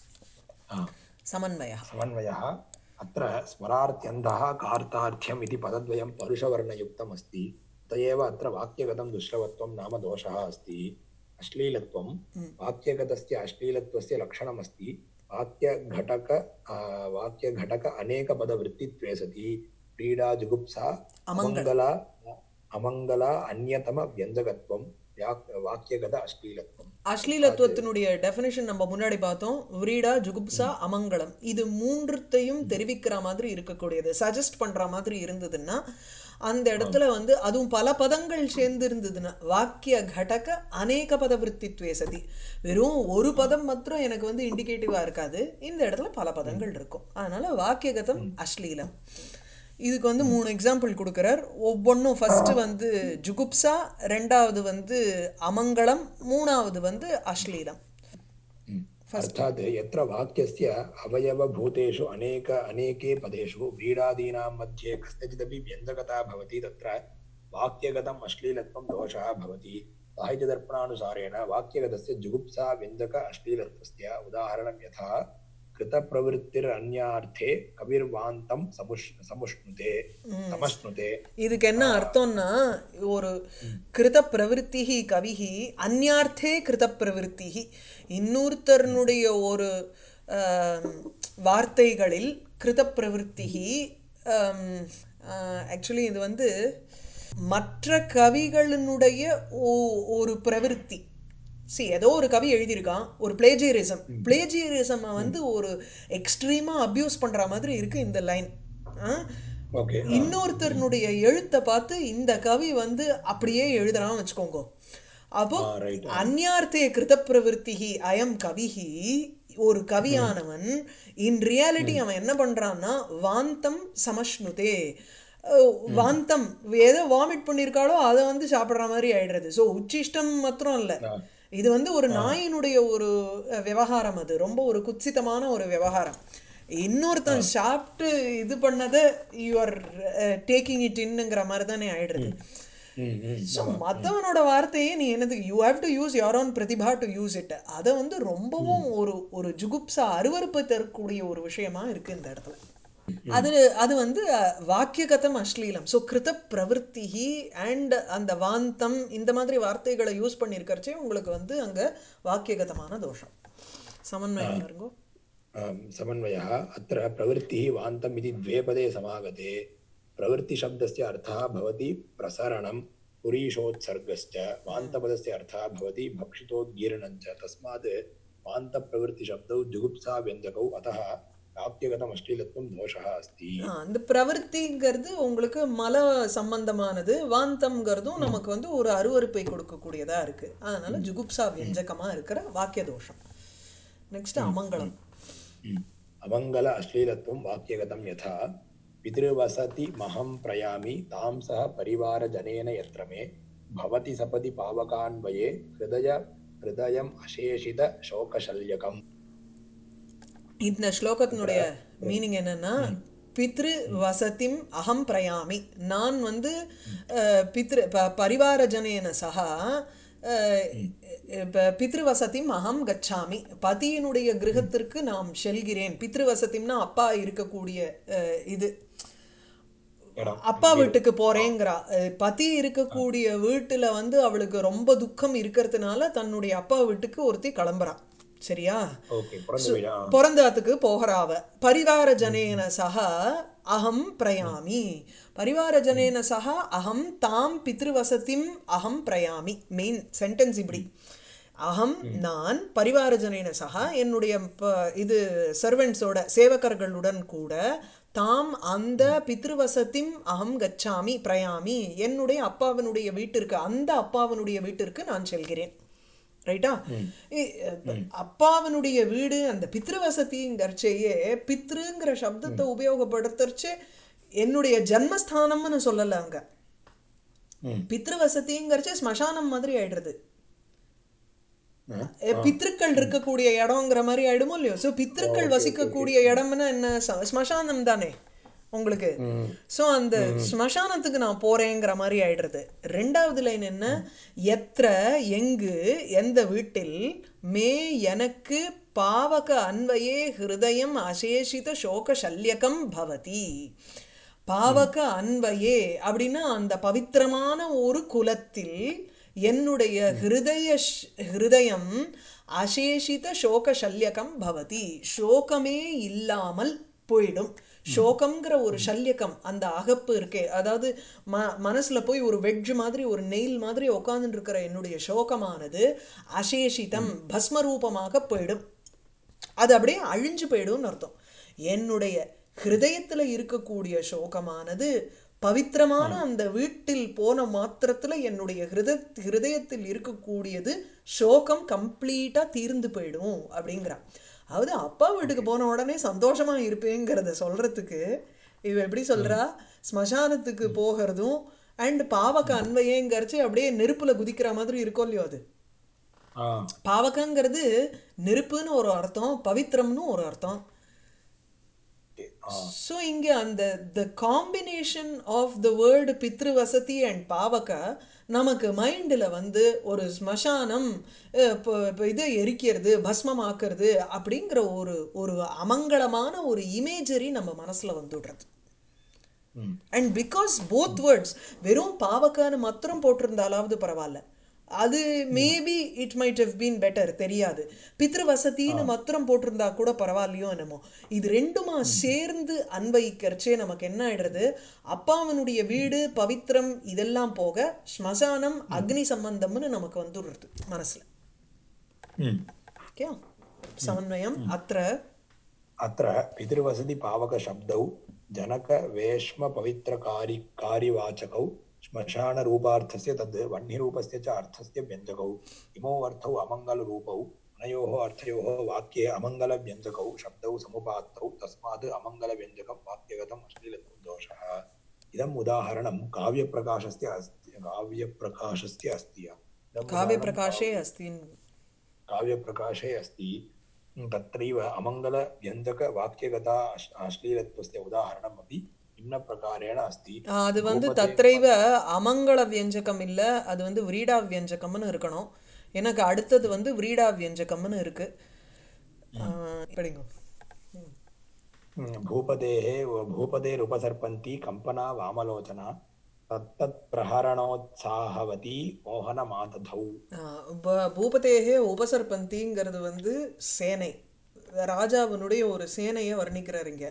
ஆ சமன்வயா समन्वयः अत्र स्मरार्थ्यन्तः कार्तार्थ्यम् इति पदद्वयं परुषवर्णयुक्तम् अस्ति अत एव अत्र वाक्यगतं दुष्टवत्वं नाम दोषः अस्ति अश्लीलत्वं वाक्यगतस्य अश्लीलत्वस्य लक्षणमस्ति वाक्यघटक आ, वाक्यघटक अनेकपदवृत्तित्वे सति क्रीडा जुगुप्सा अमङ्गल। अमङ्गल अमङ्गल अन्यतमव्यञ्जकत्वं व्याक् वाक्यगत अश्लीलत्वम् அஸ்லீலத்துவத்தினுடைய டெஃபினேஷன் நம்ம முன்னாடி பார்த்தோம் விரீடா ஜுகுப்சா அமங்கலம் இது மூன்றுத்தையும் தெரிவிக்கிற மாதிரி இருக்கக்கூடியது சஜஸ்ட் பண்ற மாதிரி இருந்ததுன்னா அந்த இடத்துல வந்து அதுவும் பல பதங்கள் சேர்ந்து இருந்ததுன்னா வாக்கிய கடக அநேக பத விற்பித்வே சதி வெறும் ஒரு பதம் மாத்திரம் எனக்கு வந்து இண்டிகேட்டிவா இருக்காது இந்த இடத்துல பல பதங்கள் இருக்கும் அதனால வாக்கியகதம் அஸ்லீலம் இதுக்கு வந்து மூணு எக்ஸாம்பிள் கொடுக்குறார் ஒவ்வொன்றும் ஃபர்ஸ்ட் வந்து ஜுகுப்சா ரெண்டாவது வந்து அமங்கலம் மூணாவது வந்து அश्लीலம் अर्थात् यत्र वाक्यस्य अवयवभूतेषु अनेक अनेके पदेषु व्रीडादीनां मध्ये कस्यचिदपि व्यञ्जकता भवति तत्र वाक्यगतम् अश्लीलत्वं दोषः भवति साहित्यदर्पणानुसारेण वाक्यगतस्य जुगुप्सा व्यञ्जक अश्लीलत्वस्य उदाहरणं यथा कृतप्रवृत्तिरन्यार्थे कविर्वान्तं समुष् समुष्णुते समश्नुते இதுக்கு என்ன அர்த்தம்னா ஒரு கிருத பிரவருத்திஹி கவிஹி அந்யார்த்தே கிருத பிரவருத்திஹி இன்னொருத்தருனுடைய ஒரு ஆம், வார்த்தைகளில் கிருத பிரவருத்திஹி ஆக்சுவலி இது வந்து மற்ற கவிகளினுடைய ஓ- ஒரு பிரவருத்தி சி ஏதோ ஒரு கவி எழுதியிருக்கான் ஒரு பிளேஜியரிசம் பிளேஜியரிசம் வந்து ஒரு எக்ஸ்ட்ரீமா அபியூஸ் பண்ற மாதிரி இருக்கு இந்த லைன் ओके இன்னொருத்தருனுடைய எழுத்தை பார்த்து இந்த கவி வந்து அப்படியே எழுதுறான்னு வச்சுக்கோங்க அப்போ ஆ, right. அந்யார்த்தே கிருத பிரவருத்திஹி அயம் கவிஹி ஒரு கவியானவன் இன் ரியாலிட்டி அவன் என்ன பண்றான்னா வாந்தம் சமஷ்ணுதே அஹ், வாந்தம் ஏதோ வாமிட் பண்ணியிருக்காளோ அதை வந்து சாப்பிடுற மாதிரி ஆயிடுறது ஸோ உச்சிஷ்டம் மாத்திரம் இல்லை ஆ. இது வந்து ஒரு நாயினுடைய ஒரு அஹ், விவகாரம் அது ரொம்ப ஒரு குத்சிதமான ஒரு விவகாரம் இன்னொருத்தன் சாப்பிட்டு இது பண்ணதை யூ ஆர் டேக்கிங் இட் இன்னுங்கிற மாதிரி தானே ஆயிடுறது ம், ம். ஸோ மற்றவனோட வார்த்தையே நீ என்னது you have to use your own பிரதிபா டு யூஸ் இட் அதை வந்து ரொம்பவும் ஒரு ஒரு ஜுகுப்சா அருவருப்பு தரக்கூடிய ஒரு விஷயமா இருக்கு இந்த இடத்துல அது அது வந்து அஹ், வாக்கியகதம் அஸ்லீலம் ஸோ கிருத பிரவருத்திஹி அண்ட் அந்த வாந்தம் இந்த மாதிரி வார்த்தைகளை யூஸ் பண்ணியிருக்கிறச்சே உங்களுக்கு வந்து அங்க வாக்கியகதமான தோஷம் சமன்வயம் பாருங்க आम्, समन्वयः अत्र प्रवृत्तिः वान्तम् इति द्वे पदे समागते प्रवृत्तिशब्दस्य अर्थः भवति प्रसरणं पुरीषोत्सर्गश्च वान्तपदस्य अर्थः भवति भक्षितोद्गीर्णञ्च तस्मात् वान्तप्रवृत्तिशब्दौ जुगुप्साव्यञ्जकौ अतः वाक्यगतम् अश्लीलत्वं दोषः अस्ति ஆ, இந்த பிரவருத்திங்கிறது உங்களுக்கு மல சம்பந்தமானது வாந்தம்ங்கிறதும் நமக்கு வந்து ஒரு அருவருப்பை கொடுக்கக்கூடியதா இருக்கு அதனால ஜுகுப்சா வியஞ்சகமா இருக்கிற வாக்கிய தோஷம் நெக்ஸ்ட் அமங்கலம் अमङ्गल अश्लीलत्वं वाक्यगतं यथा पितृवसति महं प्रयामि तां सह परिवारजनेन यत्र मे भवति सपदि पावकान्वये हृदय हृदयम् अशेषितशोकशल्यकम् இந்த ஸ்லோகத்தினுடைய மீனிங் என்னன்னா பித்ரு வசதிம் அகம் பிரயாமி நான் வந்து அஹ், பித்ரு ப- பரிவார ஜனேன சகா அஹ், ப- பித்ருவசதிம் அகம் கச்சாமி பதியினுடைய கிரகத்திற்கு நாம் செல்கிறேன் பித்ருவசதிம்னா அப்பா இருக்கக்கூடிய அஹ், இது இடம் அப்பா வீட்டுக்கு போறேங்கிறா அஹ் பதி இருக்கக்கூடிய வீட்டுல வந்து அவளுக்கு ரொம்ப துக்கம் இருக்கிறதுனால தன்னுடைய அப்பா வீட்டுக்கு ஒருத்தி கிளம்புறா சரியா ஓகே பிறந்த வீடா பிறந்தாத்துக்கு போகிறாவ பரிவார ஜனேன சக அகம் பிரயாமி பரிவார ஜனேன சக அகம் தாம் பித்ருவசதிம் அகம் பிரயாமி மெயின் சென்டென்ஸ் இப்படி அகம் நான் பரிவார ஜனேன சக என்னுடைய ப- இது சர்வெண்ட்ஸோட சேவகர்களுடன் கூட தாம் அந்த பித்ருவசதிம் அகம் கச்சாமி பிரயாமி என்னுடைய அப்பாவினுடைய வீட்டிற்கு அந்த அப்பாவினுடைய வீட்டிற்கு நான் செல்கிறேன் ரைட்டா இ- அப்பாவனுடைய வீடு அந்த பித்ருவசதிங்கிறச்சேயே பித்ருங்கிற சப்தத்தை உபயோகப்படுத்துறச்சு என்னுடைய ஜன்மஸ்தானம்னு சொல்லல அங்க ம். பித்ருவசதிங்கிறச்சு ஸ்மசானம் மாதிரி ஆயிடுறது ஆ. எ, பித்ருக்கள் இருக்கக்கூடிய இடம்ங்கிற மாதிரி ஆயிடுமோ இல்லையோ ஸோ பித்ருக்கள் வசிக்கக்கூடிய இடம்னா என்ன ச- ஸ்மசானம் தானே உங்களுக்கு ம். ஸோ அந்த ஸ்மசானத்துக்கு நான் போறேங்கிற மாதிரி ஆயிடுறது ரெண்டாவது லைன் என்ன எത്ര எங்கு எந்த வீட்டில் மே எனக்கு பாவக அன்வயே ஹிருதயம் அசேஷித சோக சல்யகம் பவதி பாவக அன்வயே அப்படின்னா அந்த பவித்திரமான ஒரு குலத்தில் என்னுடைய ஹிருதய ஷ்- ஹிருதயம் அசேஷித சோக சல்யகம் பவதி சோகமே இல்லாமல் போயிடும் சோகம்ங்கிற ஒரு சல்யகம் அந்த அகப்பு இருக்கே அதாவது ம மனசுல போய் ஒரு வெட்ஜ் மாதிரி ஒரு நெயில் மாதிரி உட்கார்ந்துட்டு இருக்கிற என்னுடைய சோகமானது அசேஷிதம் பஸ்மரூபமாக போயிடும் அது அப்படியே அழிஞ்சு போயிடும்னு அர்த்தம் என்னுடைய ஹிருதயத்துல இருக்கக்கூடிய சோகமானது பவித்திரமான அந்த வீட்டில் போன மாத்திரத்துல என்னுடைய ஹிருத ஹிருதயத்தில் இருக்கக்கூடியது சோகம் கம்ப்ளீட்டா தீர்ந்து போயிடும் அப்படிங்கிறா அதாவது அப்பா வீட்டுக்கு போன உடனே சந்தோஷமா இருப்பேங்கிறத சொல்றதுக்கு இவ எப்படி சொல்றா ஸ்மசானத்துக்கு போகிறதும் அண்ட் பாவக்க அன்வையேங்கிறச்சு அப்படியே நெருப்புல குதிக்கிற மாதிரி இருக்கும் இல்லையோ அது ஆ பாவகங்கிறது நெருப்புன்னு ஒரு அர்த்தம் பவித்திரம்னு ஒரு அர்த்தம் ஆ ஸோ இங்கே அந்த the combination of the word பித்ருவசதி அண்ட் பாவக நமக்கு மைண்டில் வந்து ஒரு ஸ்மசானம் அஹ், இப்போ இப்போ இது எரிக்கிறது பஸ்மமாக்குறது அப்படிங்கிற ஒரு ஒரு அமங்கலமான ஒரு இமேஜரி நம்ம மனசில் வந்துடுறது ம் அண்ட் பிகாஸ் போத் வேர்ட்ஸ் வெறும் பாவக்கான்னு மாத்திரம் போட்டிருந்தாலாவது பரவாயில்ல அது maybe it might have been better தெரியாது பித்ருவசதின்னு மாத்திரம் போட்டிருந்தா கூட பரவாயில்லையோ என்னமோ இது ரெண்டுமா சேர்ந்து அன்வயிக்கிறச்சே நமக்கு என்ன ஆயிடுறது அப்பாவனுடைய வீடு பவித்திரம் இதெல்லாம் போக ஸ்மசானம் அக்னி சம்பந்தம்னு நமக்கு வந்துடுறது மனசுல ம் ஓகே சமன்வயம் அത്ര अत्र पितृवसति पावकशब्दौ जनकवेश्मपवित्रकारि कारिवाचकौ श्मशानरूपार्थस्य तद् वह्निरूपस्य च अर्थस्य व्यञ्जकौ इमौ अर्थौ अमङ्गलरूपौ अनयोः अर्थयोः वाक्ये अमङ्गलव्यञ्जकौ शब्दौ समुपात्तौ तस्मात् अमङ्गलव्यञ्जकं वाक्यगतम् अश्लीलत्वं दोषः इदम् उदाहरणं काव्यप्रकाशस्य अस्ति काव्यप्रकाशस्य अस्ति इदम् उदाहरणं காவியப்பிரகாஷே அஸ்தின் काव्यप्रकाशे अस्ति तत्रैव अमङ्गलव्यञ्जकवाक्यगता अश्- अश्लीलत्वस्य उदाहरणमपि निम्नप्रकारेण अस्ति ஆஹ் அது வந்து भूपते தத்ரைவ அமங்கள வியஞ்சகம் இல்ல அது வந்து விரீடா வியஞ்சகம்னு இருக்கணும் எனக்கு அடுத்தது வந்து விரீடா வியஞ்சகம்னு இருக்கு ஆஹ் படிங்க ம். भूपतेः भूपतेरुपसर्पन्ती कम्पना वामलोचना तत्तत्प्रहरणोत्साहवती मोहनमादधौ ஆஹ் ப- பூபதேகே உபசர்பந்திங்கிறது வந்து சேனை ராஜாவினுடைய ஒரு சேனையை வர்ணிக்கிறார் இங்க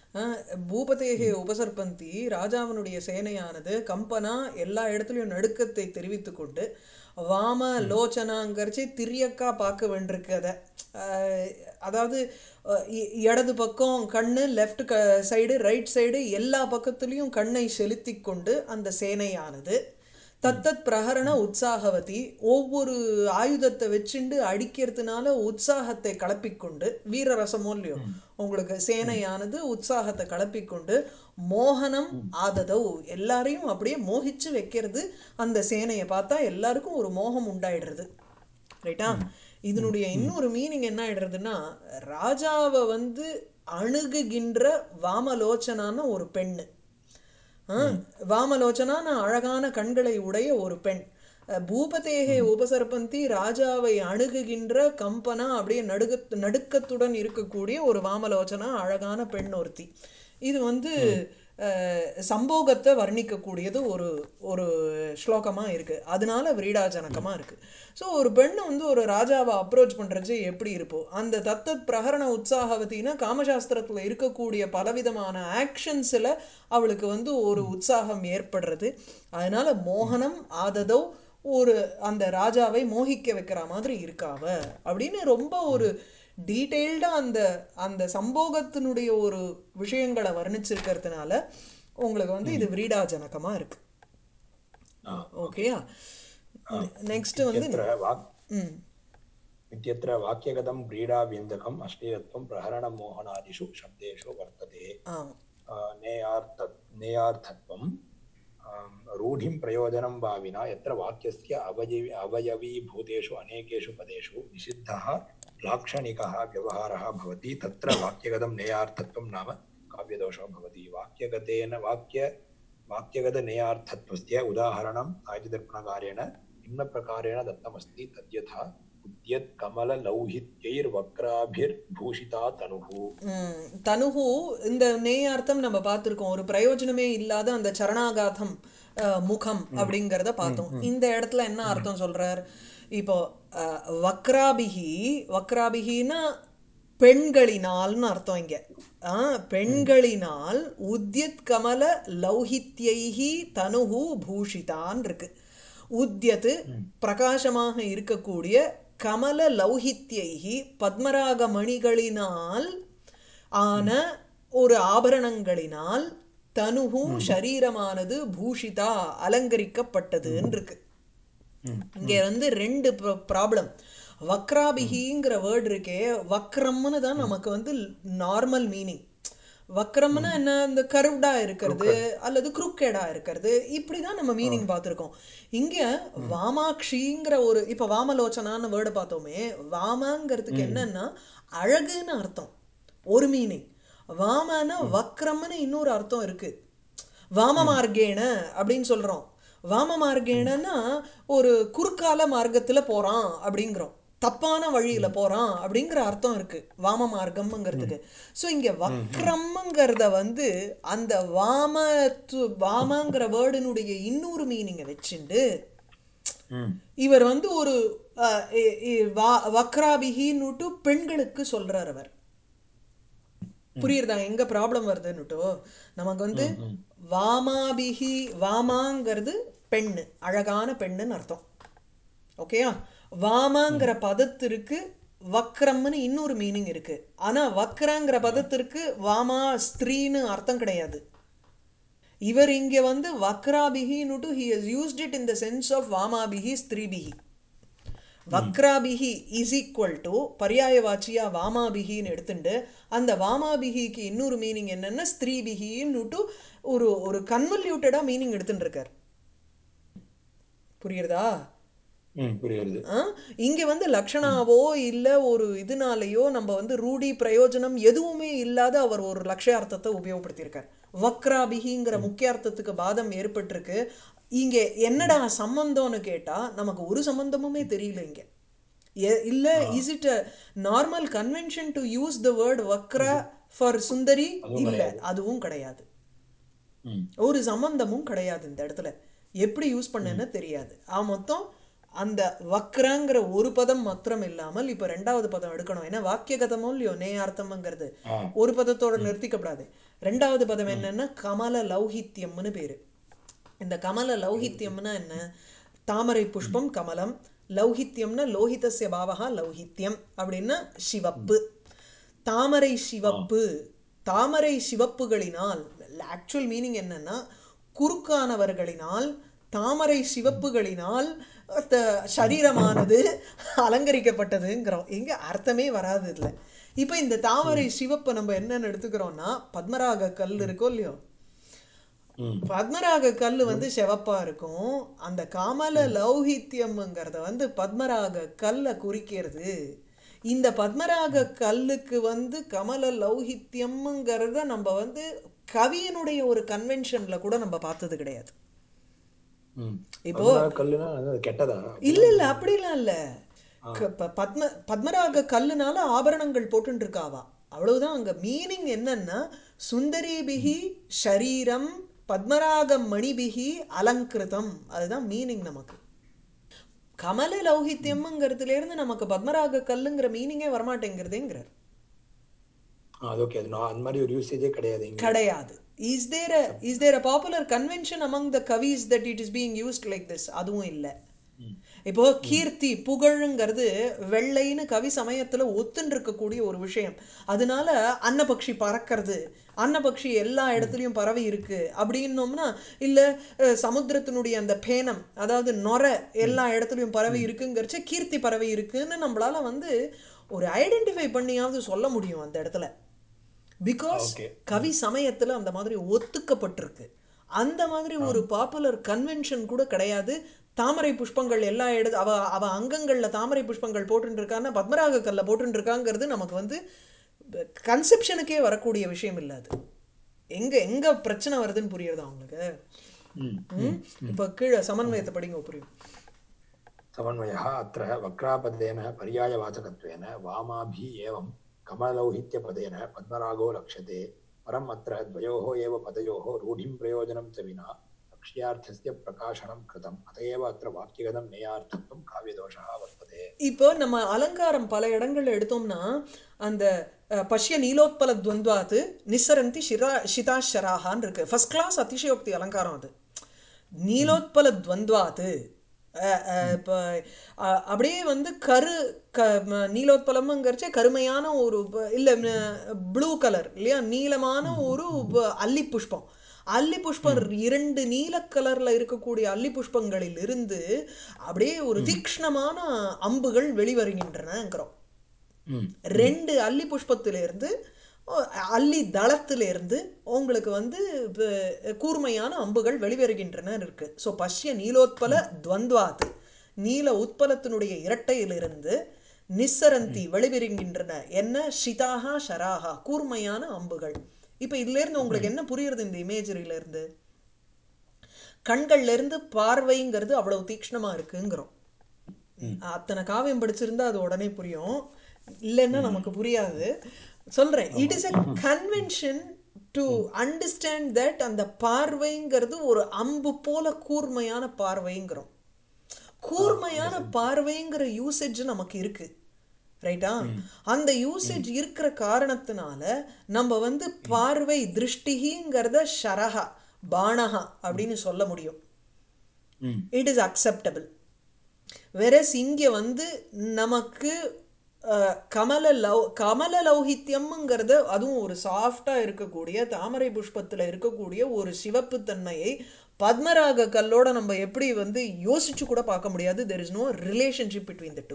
அஹ், பூபதேகே உபசர்பந்தி ராஜாவினுடைய சேனையானது கம்பனா எல்லா இடத்துலையும் நடுக்கத்தை தெரிவித்து கொண்டு வாம லோச்சனாங்கரிச்சு திரியக்கா பார்க்க வேண்டியிருக்கு அதை அஹ், அதாவது அஹ், இ- இடது பக்கம் கண்ணு லெஃப்ட் க சைடு ரைட் சைடு எல்லா பக்கத்துலேயும் கண்ணை செலுத்தி கொண்டு அந்த சேனையானது தத்தத் பிரகரண உற்சாகவதி ஒவ்வொரு ஆயுதத்தை வச்சுண்டு அடிக்கிறதுனால உற்சாகத்தை கலப்பிக்கொண்டு வீரரசமோ இல்லையோ உங்களுக்கு சேனையானது உற்சாகத்தை கலப்பிக்கொண்டு மோகனம் ஆததோ எல்லாரையும் அப்படியே மோகிச்சு வைக்கிறது அந்த சேனையை பார்த்தா எல்லாருக்கும் ஒரு மோகம் உண்டாயிடுறது ரைட்டா இதனுடைய இன்னொரு மீனிங் என்ன ஆயிடுறதுன்னா ராஜாவை வந்து அணுகுகின்ற வாமலோச்சனான ஒரு பெண்ணு ஆ, வாமலோச்சனான அழகான கண்களை உடைய ஒரு பெண் அஹ், பூபதேகே உபசர்பந்தி ராஜாவை அணுகுகின்ற கம்பனா அப்படியே நடுக நடுக்கத்துடன் இருக்கக்கூடிய ஒரு வாமலோச்சனா அழகான பெண் ஒருத்தி இது வந்து அஹ், சம்போகத்தை வர்ணிக்கக்கூடியது ஒரு ஒரு ஸ்லோகமாக இருக்குது அதனால விரீடாஜனகமாக இருக்குது ஸோ ஒரு பெண் வந்து ஒரு ராஜாவை அப்ரோச் பண்ணுறது எப்படி இருப்போம் அந்த தத்தத் பிரகரண உற்சாகவத்தின்னா காமசாஸ்திரத்தில் இருக்கக்கூடிய பலவிதமான ஆக்ஷன்ஸில் அவளுக்கு வந்து ஒரு உற்சாகம் ஏற்படுறது அதனால மோகனம் ஆததோ ஒரு அந்த ராஜாவை மோகிக்க வைக்கிற மாதிரி இருக்காவ அப்படின்னு ரொம்ப ஒரு டீட்டெயில்டாக அந்த அந்த சம்போகத்தினுடைய ஒரு விஷயங்களை வர்ணிச்சிருக்கிறதுனால உங்களுக்கு வந்து இது விரீடாஜனகமாக இருக்கு ஆ. ஓகேயா நெக்ஸ்ட் வந்து इत्यत्र वाक् ம் इत्यत्र वाक्यगतं व्रीडाव्यञ्जकम् अश्लीलत्वं प्रहरणमोहनादिषु शब्देषु वर्तते ஆ अ, नेयार्थ नेयार्थत्वं अं, रूढिं प्रयोजनं वा विना यत्र वाक्यस्य अवयवि अवयवीभूतेषु अनेकेषु पदेषु निषिद्धः लाक्षणिकः व्यवहारः भवति तत्र वाक्यगतं नेयार्थत्वं नाम काव्यदोषो भवति वाक्यगतेन वाक्य वाक्यगतनेयार्थत्वस्य उदाहरणम् आयुधदर्पणकारेण निम्नप्रकारेण दत्तमस्ति तद्यथा उद्यत्कमललौहित्यैर्वक्राभिर्भूषिता तनुः ம், தனுகு இந்த நேயார்த்தம் நம்ம பார்த்துருக்கோம் ஒரு பிரயோஜனமே இல்லாத அந்த சரணாகாதம் அஹ், முகம் அப்படிங்கிறத பார்த்தோம் இந்த இடத்துல என்ன அர்த்தம் சொல்றார் இப்போ அஹ், வக்ராபிகி வக்ராபிகின்னா பெண்களினால்னு அர்த்தம் இங்க ஆ, பெண்களினால் உத்யத் கமல லௌகித்யைஹி தனுகு பூஷிதான் இருக்கு உத்யத் பிரகாசமாக இருக்கக்கூடிய கமல லௌகித்யைஹி பத்மராக மணிகளினால் ஆன ஒரு ஆபரணங்களினால் தனுகு சரீரமானது பூஷிதா அலங்கரிக்கப்பட்டதுன்னு இருக்கு இங்க வந்து ரெண்டு ப்ராப்ளம் வக்ராபிகிங்கிற வேர்டு இருக்கே வக்ரம்னு தான் நமக்கு வந்து நார்மல் மீனிங் வக்ரம்னா என்ன இந்த கருவ்டா இருக்கிறது அல்லது குறுக்கேடா இருக்கிறது இப்படிதான் நம்ம மீனிங் பார்த்துருக்கோம் இங்க வாமாக்ஷிங்கிற ஒரு இப்ப வாமலோச்சனான்னு வேர்டு பார்த்தோமே வாமாங்கிறதுக்கு என்னன்னா அழகுன்னு அர்த்தம் ஒரு மீனிங் வாமனா வக்ரம்னு இன்னொரு அர்த்தம் இருக்கு வாம மார்க்கேன அப்படின்னு சொல்றோம் வாம மார்க்கேனன்னா ஒரு குறுக்கால மார்க்கத்துல போறான் அப்படிங்கிறோம் தப்பான வழியில போறான் அப்படிங்கிற அர்த்தம் இருக்கு வாம மார்க்கம்ங்கிறதுக்கு ஸோ இங்க வக்ரம்ங்கிறத வந்து அந்த வாம வாமங்கிற வேர்டினுடைய இன்னொரு மீனிங்கை வச்சுண்டு இவர் வந்து ஒரு அஹ், இ- இ- வா- வக்ராபிகின்னுட்டு பெண்களுக்கு சொல்றார் அவர் புரியுறதா எங்க ப்ராப்ளம் வருதுன்னுட்டோ நமக்கு வந்து வாமாபிகி வாமாங்கிறது பெண்ணு அழகான பெண்ணுன்னு அர்த்தம் ஓகேயா வாமாங்கிற பதத்திற்கு வக்ரம்னு இன்னொரு மீனிங் இருக்கு ஆனா வக்ரங்கிற பதத்திற்கு வாமா ஸ்திரீன்னு அர்த்தம் கிடையாது இவர் இங்க வந்து வக்ராபிகின்னுட்டு he has used it in the sense of வாமாபிகி ஸ்திரீபிகி வக்ராபிகி இஸ் ஈக்குவல் டு பர்யாயவாச்சியா வாமாபிகின்னு எடுத்துட்டு அந்த வாமாபிகிக்கு இன்னொரு மீனிங் என்னன்னா ஸ்திரீபிகின்னுட்டு ஒரு ஒரு கன்வல்யூட்டடா மீனிங் எடுத்துட்டு இருக்கார் புரியுறதா ம் புரியுது ஆ? இங்க வந்து லக்ஷணாவோ இல்ல ஒரு இதனாலேயோ நம்ம வந்து ரூடி பிரயோஜனம் எதுவுமே இல்லாத அவர் ஒரு லட்சியார்த்தத்தை உபயோகப்படுத்தியிருக்கார் வக்ராபிகிங்கிற முக்கியார்த்தத்துக்கு பாதம் ஏற்பட்டிருக்கு இங்க என்னடா சம்பந்தம்னு கேட்டா நமக்கு ஒரு சம்பந்தமுமே தெரியல இங்க எ- இல்ல is it a normal convention to use the word வக்ரா ஃபார் சுந்தரி இல்ல அதுவும் கிடையாது ம் ஒரு சம்பந்தமும் கிடையாது இந்த இடத்துல எப்படி யூஸ் பண்ணேன்னு தெரியாது ஆ மொத்தம் அந்த வக்ரங்கிற ஒரு பதம் மாத்திரம் இல்லாமல் இப்ப ரெண்டாவது பதம் எடுக்கணும் ஏன்னா வாக்கியகதமோ இல்லையோ நேயார்த்தம்ங்கிறது ஆ ஒரு பதத்தோட நிறுத்திக்கப்படாது ரெண்டாவது பதம் என்னன்னா கமல லௌகித்யம்னு பேரு இந்த கமல லௌகித்யம்னா என்ன தாமரை புஷ்பம் கமலம் லௌகித்யம்னா லோகிதஸ்ய பாவகா லௌகித்யம் அப்படின்னா சிவப்பு தாமரை சிவப்பு தாமரை சிவப்புகளினால் ஆக்சுவல் மீனிங் என்னன்னா குறுக்கானவர்களினால் தாமரை சிவப்புகளினால் த- சரீரமானது அலங்கரிக்கப்பட்டதுங்கிறோம் எங்க அர்த்தமே வராது இதுல இப்ப இந்த தாமரை சிவப்பை நம்ம என்னன்னு எடுத்துக்கிறோம்னா பத்மராக கல் இருக்கோ இல்லையோ ம் பத்மராக கல்லு வந்து சிவப்பா இருக்கும் அந்த காமல லௌகித்யம்ங்கிறத வந்து பத்மராக கல்லை குறிக்கிறது இந்த பத்மராக கல்லுக்கு வந்து கமல லௌகித்யம்ங்கிறத நம்ம வந்து கவியனுடைய ஒரு கன்வென்ஷன்ல கூட நம்ம பார்த்தது கிடையாது ம் இப்போ பத்மநாப கல்லுனா அது கெட்டதா இல்ல இல்ல அப்படிலாம் இல்ல க- ப- பத்ம பத்மராக கல்லுனால ஆபரணங்கள் போட்டுட்டு இருக்காவா அவ்வளவுதான் அங்க மீனிங் என்னன்னா சுந்தரிபிகி ஷரீரம் பத்மராக மணிபிகி அலங்கிருதம் அதுதான் மீனிங் நமக்கு கமல லௌகித்யம்ங்கிறதுல இருந்து நமக்கு பத்மராக கல்லுங்கிற மீனிங்கே வரமாட்டேங்கிறதேங்கிறார் அது ஓகே அது நான் அந்த மாதிரி ஒரு யூசேஜே கிடையாது இங்க கிடையாது is there is there a popular convention among the கவிஸ் that it is being used like this அதுவும் இல்லை ம். இப்போ கீர்த்தி புகழுங்கிறது வெள்ளைன்னு கவி சமயத்துல ஒத்துன்னு இருக்கக்கூடிய ஒரு விஷயம் அதனால அன்னபக்ஷி பறக்கிறது அன்னபக்ஷி எல்லா இடத்துலயும் பரவி இருக்கு அப்படின்னோம்னா இல்ல அஹ், சமுத்திரத்தினுடைய அந்த பேனம் அதாவது நொரை எல்லா இடத்துலயும் பரவி இருக்குங்கிறச்ச கீர்த்தி பரவி இருக்குன்னு நம்மளால வந்து ஒரு ஐடென்டிஃபை பண்ணியாவது சொல்ல முடியும் அந்த இடத்துல பிகாஸ் Okay. கவி சமயத்துல அந்த மாதிரி ஒத்துக்கப்பட்டிருக்கு அந்த மாதிரி ஒரு பாப்புலர் கன்வென்ஷன் கூட கிடையாது தாமரை புஷ்பங்கள் எல்லா இடத்து அவ அவ அங்கங்கள்ல தாமரை புஷ்பங்கள் போட்டுட்டு இருக்கான்னா பத்மராக கல்ல போட்டுட்டு இருக்காங்கிறது நமக்கு வந்து கன்செப்ஷனுக்கே வரக்கூடிய விஷயம் இல்ல அது எங்க எங்க பிரச்சனை வருதுன்னு புரியுறதா உங்களுக்கு ம் ம்? இப்ப கீழே சமன்வயத்தை படிங்க புரியும் समन्वयः अत्र वक्रापदेन पर्यायवाचकत्वेन वामाभि एवं कमलौहित्यपदेन पद्मरागो लक्ष्यते परम् अत्र द्वयोः एव पदयोः रूढिं प्रयोजनं च विना लक्ष्यार्थस्य प्रकाशनं कृतम् अत एव अत्र वाक्यगतं नेयार्थत्वं काव्यदोषः वर्तते இப்போ நம்ம அலங்காரம் பல இடங்கள்ல எடுத்தோம்னா அந்த அஹ், பஷ்ய நீலோத்பல துவந்த்வாத்து நிசரந்தி ஷிரா ஷிதாஷராகான்னு இருக்கு ஃபர்ஸ்ட் கிளாஸ் அதிசயோக்தி அலங்காரம் அது நீலோத்பல துவந்த்வாத்து அஹ், அஹ், இப்போ அஹ், அப்படியே வந்து கரு க ம- நீலோத்பலம்ங்கிறச்சே கருமையான ஒரு ப- இல்ல ப்ளூ கலர் இல்லையா நீலமான ஒரு ப- அல்லி புஷ்பம் அல்லி புஷ்பம் இரண்டு நீல கலர்ல இருக்கக்கூடிய அல்லி புஷ்பங்களில் இருந்து அப்படியே ஒரு தீக்ஷ்ணமான அம்புகள் வெளிவருகின்றனங்கிறோம் ம் ரெண்டு அல்லி புஷ்பத்திலிருந்து ஓ, அல்லி தளத்திலிருந்து உங்களுக்கு வந்து வ- கூர்மையான அம்புகள் வெளிவருகின்றன இருக்கு ஸோ பஷ்ய நீலோத்பல துவந்த்வாத்து நீல உத்பலத்தினுடைய இரட்டையிலிருந்து நிஸ்ஸரந்தி வெளிவருகின்றன என்ன ஷிதாகா ஷராகா கூர்மையான அம்புகள் இப்ப இதுல இருந்து உங்களுக்கு என்ன புரியுறது இந்த இமேஜரியில இருந்து கண்கள்ல இருந்து பார்வைங்கிறது அவ்வளவு தீக்ஷ்ணமா இருக்குங்கிறோம் அத்தனை காவியம் படிச்சிருந்தா அது உடனே புரியும் இல்லைன்னா நமக்கு புரியாது சொல்றேன் it is a convention to understand that அந்த பார்வைங்கிறது ஒரு அம்பு போல கூர்மையான பார்வைங்கிறோம் கூர்மையான பார்வைங்கிற யூசேஜ் நமக்கு இருக்கு ரைட்டா அந்த யூசேஜ் இருக்கிற காரணத்தினால நம்ம வந்து பார்வை திருஷ்டிகிங்கிறத ஷரஹா பானஹா அப்படின்னு சொல்ல முடியும் ம் இட் இஸ் அக்செப்டபிள் வெரஸ் இங்கே வந்து நமக்கு அஹ், கமல லவ் கமல லௌகித்யம்ங்கிறது அதுவும் ஒரு சாஃப்டா இருக்கக்கூடிய தாமரை புஷ்பத்துல இருக்கக்கூடிய ஒரு சிவப்பு தன்மையை பத்மராக கல்லோட நம்ம எப்படி வந்து யோசிச்சு கூட பார்க்க முடியாது there is no relationship between the two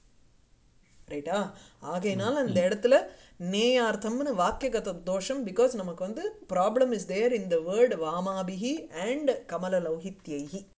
ரைட்டா ஆகையினால அந்த இடத்துல நேயார்த்தம்னு வாக்கியகத தோஷம் பிகாஸ் நமக்கு வந்து problem is there in the word வாமாபிஹி அண்ட் கமல லௌகித்யைஹி